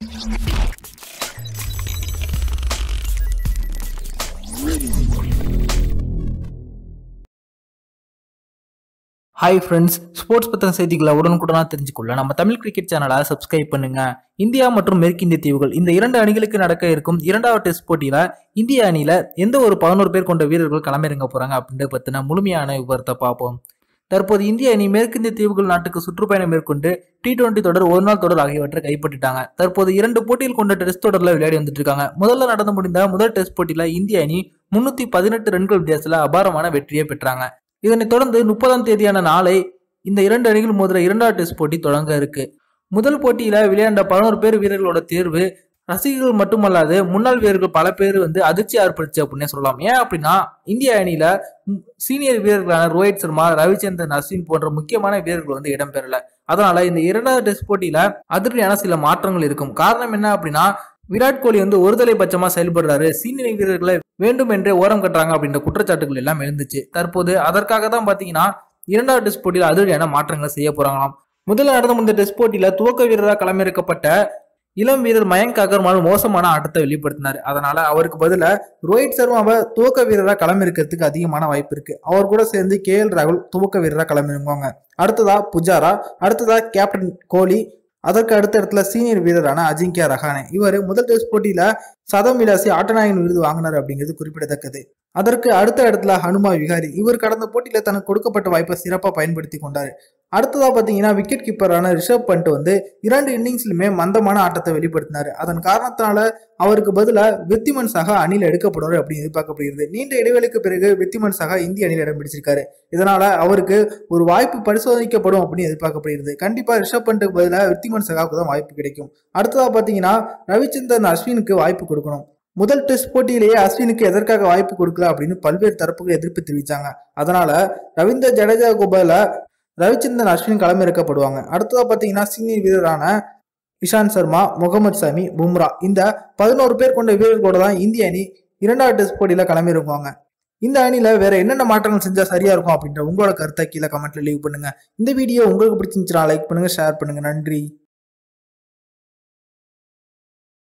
hi friends sports பற்றின செய்திகளை உடனுக்குடனாக தெரிஞ்சுக்கொள்ள நம்ம தமிழ் கிரிக்கெட் சேனலை சப்ஸ்கிரைப் பண்ணுங்க இந்தியா மற்றும் மேற்கிந்திய தீவுகள் இந்த இரண்டு அணிகளுக்கு நடக்க இருக்கும் இரண்டாவது டெஸ்ட் போட்டியில இந்திய அணியில எந்த ஒரு பதினோரு பேர் கொண்ட வீரர்கள் களமிறங்க போறாங்க அப்படின்றத பத்தின முழுமையான விவரத்தை பார்ப்போம் தற்போது இந்திய அணி மேற்கிந்திய தீவுகள் நாட்டுக்கு சுற்றுப்பயணம் மேற்கொண்டு டி டுவெண்டி தொடர் ஒரு நாள் தொடர் ஆகியவற்றை கைப்பற்றிட்டாங்க தற்போது இரண்டு போட்டியில் கொண்ட டெஸ்ட் தொடர்ல விளையாடி வந்துட்டு இருக்காங்க முதல்ல நடந்து முடிந்த முதல் டெஸ்ட் போட்டியில இந்திய அணி முன்னூத்தி பதினெட்டு ரன்கள் வித்தியாசத்துல அபாரமான வெற்றியை பெற்றாங்க இதனைத் தொடர்ந்து முப்பதாம் தேதியான நாளை இந்த இரண்டு அணிகள் மோதுற இரண்டாவது டெஸ்ட் போட்டி தொடங்க இருக்கு முதல் போட்டியில விளையாண்ட பதினோரு பேர் வீரர்களோட தேர்வு ரசிகர்கள் மட்டுமல்லாது முன்னாள் வீரர்கள் பல பேர் வந்து அதிர்ச்சி ஏற்படுச்சு அப்படின்னே சொல்லலாம் ஏன் அப்படின்னா இந்திய அணியில ம், சீனியர் வீரர்களான ரோஹித் சர்மா ரவிச்சந்திரன் அஸ்வின் போன்ற முக்கியமான வீரர்கள் வந்து இடம்பெறல அதனால இந்த இரண்டாவது டெஸ்ட் போட்டியில அதிரடியான சில மாற்றங்கள் இருக்கும் காரணம் என்ன அப்படின்னா விராட் கோலி வந்து ஒருதலை பட்சமா செயல்படுறாரு சீனியர் வீரர்களை வேண்டும் என்றே ஓரம் கட்டுறாங்க அப்படின்ற குற்றச்சாட்டுகள் எல்லாம் எழுந்துச்சு தற்போது அதற்காக தான் பாத்தீங்கன்னா இரண்டாவது டெஸ்ட் போட்டியில அதிரடியான மாற்றங்களை செய்ய போறாங்களாம் முதல்ல நடந்த முந்தைய டெஸ்ட் போட்டியில துவக்க வீரராக களமிறக்கப்பட்ட இளம் வீரர் மயங்க் அகர்வால் மோசமான ஆட்டத்தை வெளிப்படுத்தினார் அதனால அவருக்கு பதிலா ரோஹித் சர்மாவை துவக்க வீரராக களமிறக்கிறதுக்கு அதிகமான வாய்ப்பு இருக்கு அவர் கூட சேர்ந்து கே எல் ராகுல் துவக்க வீரராக களமிறங்குவாங்க அடுத்ததா புஜாரா அடுத்ததா கேப்டன் கோலி அதற்கு அடுத்த இடத்துல சீனியர் வீரரான அஜிங்கியா ரஹானே இவர் முதல் டெஸ்ட் போட்டியில சதம் விலாசி ஆட்டநாயகன் விருது வாங்கினார் அப்படிங்கிறது குறிப்பிடத்தக்கது அதற்கு அடுத்த இடத்துல ஹனுமா விகாரி இவர் கடந்த போட்டியில தனக்கு கொடுக்கப்பட்ட வாய்ப்பை சிறப்பாக பயன்படுத்தி கொண்டார் அடுத்ததா பாத்தீங்கன்னா விக்கெட் கீப்பரான ரிஷப் பண்ட் வந்து இரண்டு இன்னிங்ஸ்லுமே மந்தமான ஆட்டத்தை வெளிப்படுத்தினார் அதன் காரணத்தினால அவருக்கு பதிலாக வித்திமன் சகா அணியில் எடுக்கப்படுவார் அப்படின்னு எதிர்பார்க்கப்படுகிறது நீண்ட இடைவெளிக்கு பிறகு வித்திமன் சகா இந்திய அணியில் இடம் பிடிச்சிருக்காரு இதனால அவருக்கு ஒரு வாய்ப்பு பரிசோதிக்கப்படும் அப்படின்னு எதிர்பார்க்கப்படுகிறது கண்டிப்பா ரிஷப் பண்ட்டுக்கு பதிலாக வித்திமன் சகாவுக்கு தான் வாய்ப்பு கிடைக்கும் அடுத்ததா பாத்தீங்கன்னா ரவிச்சந்திரன் அஸ்வினுக்கு வாய்ப்பு கொடுக்கணும் முதல் டெஸ்ட் போட்டியிலேயே அஸ்வினுக்கு எதற்காக வாய்ப்பு கொடுக்கல அப்படின்னு பல்வேறு தரப்புகள் எதிர்ப்பு தெரிவிச்சாங்க அதனால ரவீந்திர ஜடேஜா பதிலா ரவிச்சந்திரன் அஸ்வின் களமிறக்கப்படுவாங்க அடுத்ததா பாத்தீங்கன்னா சீனியர் வீரரான இஷாந்த் சர்மா முகமது சமி பும்ரா இந்த பதினோரு பேர் கொண்ட வீரர்களோட தான் இந்திய அணி இரண்டாவது டெஸ்ட் போட்டியில களமிறங்குவாங்க இந்த அணியில வேற என்னென்ன மாற்றங்கள் செஞ்சா சரியா இருக்கும் அப்படின்ற உங்களோட கருத்தை கீழே கமெண்ட்ல லீவ் பண்ணுங்க இந்த வீடியோ உங்களுக்கு பிடிச்சிருந்துச்சுன்னா லைக் பண்ணுங்க ஷேர் பண்ணுங்க நன்றி